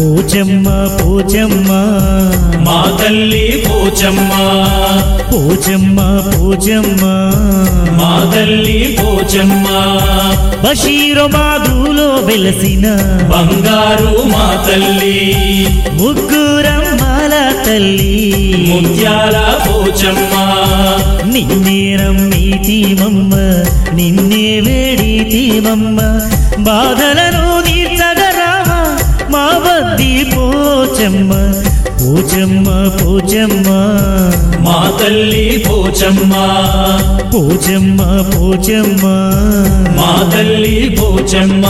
పోచమ్మ పోచమ్మ మా తల్లి పోచమ్మ పోచమ్మ పోచమ్మ మా తల్లి పోచమ్మ బషీరు మాధులో వెలసిన బంగారు మా తల్లి ముగ్గురమ్మల తల్లి ముత్యాల పోచమ్మ నిన్నే రమ్మీతిమమ్మ నిన్నే వేడితిమమ్మ బాధలను తీర్చగరామా మా బద్ది పోచమ్మ పోచమ్మ పోచమ్మ మా తల్లి పోచమ్మ పోచమ్మ పోచమ్మ మా తల్లి పోచమ్మ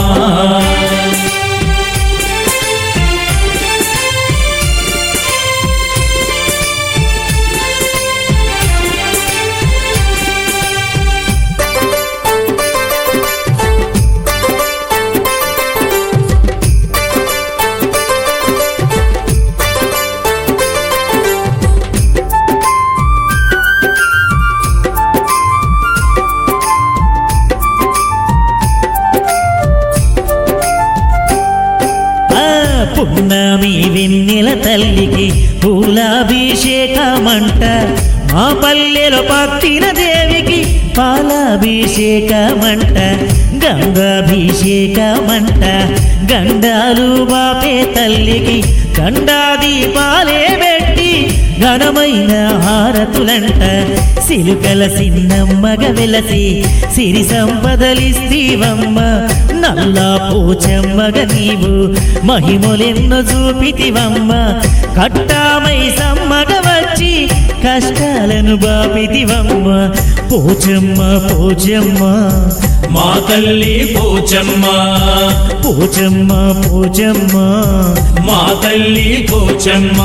ఆ పున్నమి వెన్నెల తల్లికి పూలాభిషేకమంట మా పల్లెలో పత్తిన దేవికి పాలాభిషేకమంట గంగాభిషేకమంట గండాలు బాపే తల్లికి గండాది పాలే పెట్టి ఘనమైన హారతులంట సిలుకల సిన్నమ్మగ వెలసి సిరి సంపదలిస్తీవమ్మ నల్లా పోచమ్మగ నీవు మహిమలెన్నో చూపితివమ్మ కట్టామై సమ్మగ వచ్చి కష్టాలను బాపితివమ్మ పోచమ్మ పోచమ్మ మా తల్లి పోచమ్మ పోచమ్మ పోచమ్మ మా తల్లి పోచమ్మ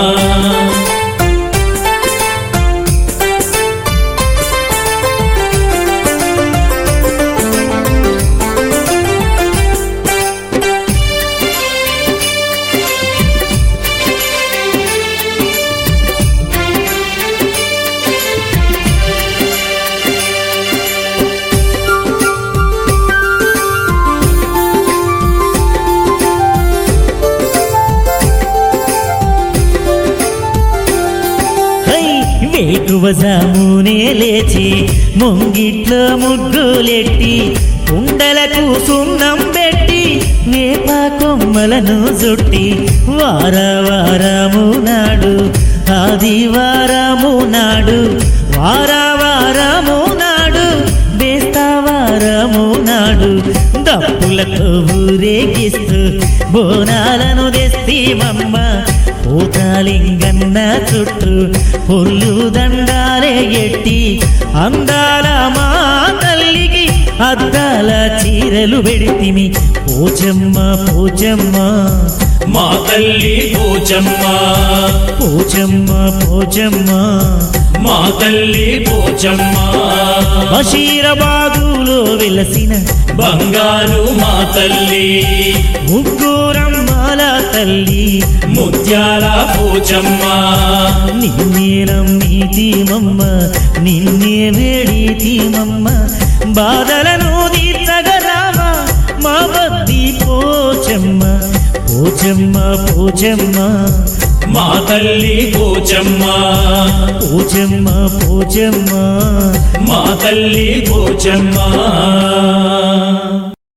హై వేకువ జామునే లేచి ముంగిట్లో ముగ్గులెట్టి కుండలకు సున్నం పెట్టి వేప కొమ్మలను చుట్టి వార వారము నాడు ఆదివారము నాడు వార వారము నాడు బేస్తవారము నాడు దప్పులతో ఊరేగిస్తూ బోనాలను తెస్తీమమ్మ పూతాలింగన్న చుట్టూ పొల్లు దండాలే ఎట్టి అందాల మా తల్లికి అద్దాల చీరలు పెడితిమి పోచమ్మ పోచమ్మ మా తల్లి పోచమ్మ పోచమ్మ పోచమ్మ మా తల్లి పోచమ్మ బషీరబాదులో వెలసిన బంగారు మా తల్లి ముగ్గురమ్మల తల్లి ముత్యాల పోచమ్మ నిన్నే నమ్మీతిమమ్మ నిన్నే వేడితిమమ్మ బాధలను తీర్చగరామా మా బద్ది పోచమ్మ పోచమ్మ పోచమ్మ మా తల్లి పోచమ్మ పోచమ్మ పోచమ్మ మా తల్లి పోచమ్మ